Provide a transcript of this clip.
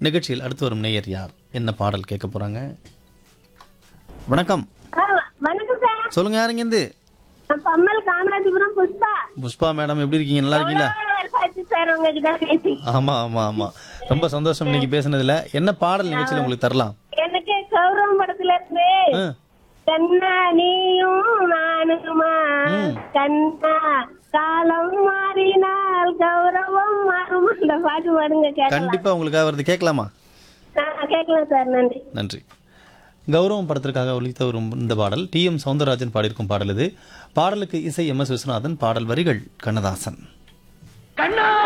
நிகழ்ச்சியில் அடுத்து வரும் நேயர் யார் என்ன பாடல் கேட்க போறாங்க வணக்கம் ஆ, வணக்கம் சார் சொல்லுங்க யாருங்கேருந்து நான் பம்மல் காமராஜபுரம் புஷ்பா புஷ்பா மேடம் எப்படி இருக்கீங்க நல்லா இருக்கீங்களா எவ்வளவு வருஷம் ஆச்சு சார் உங்ககிட்ட பேசி ஆமா ஆமா ஆமா ரொம்ப சந்தோஷம் இன்னைக்கு பேசுனதுல என்ன பாடல் நிகழ்ச்சியில் உங்களுக்கு தரலாம் எனக்கு கௌரவம் படத்துல இருந்து ஆ, கண்ணா நீயும் நானுமா ம். கண்ணா காலம் மாறினால் கௌரவம் மாறும் அந்த பாட்டு பாடுங்க கேட்கலாம் கண்டிப்பா உங்களுக்காக வருது கேட்கலாமா ஆ, கேட்கலாம் சார் நன்றி நன்றி கௌரவம் படத்திற்காக ஒலித்த வரும் இந்த பாடல் டி எம் சவுந்தரராஜன் பாடியிருக்கும் பாடல் இது பாடலுக்கு இசை எம் எஸ் விஸ்வநாதன் பாடல் வரிகள் கண்ணதாசன் கண்ணா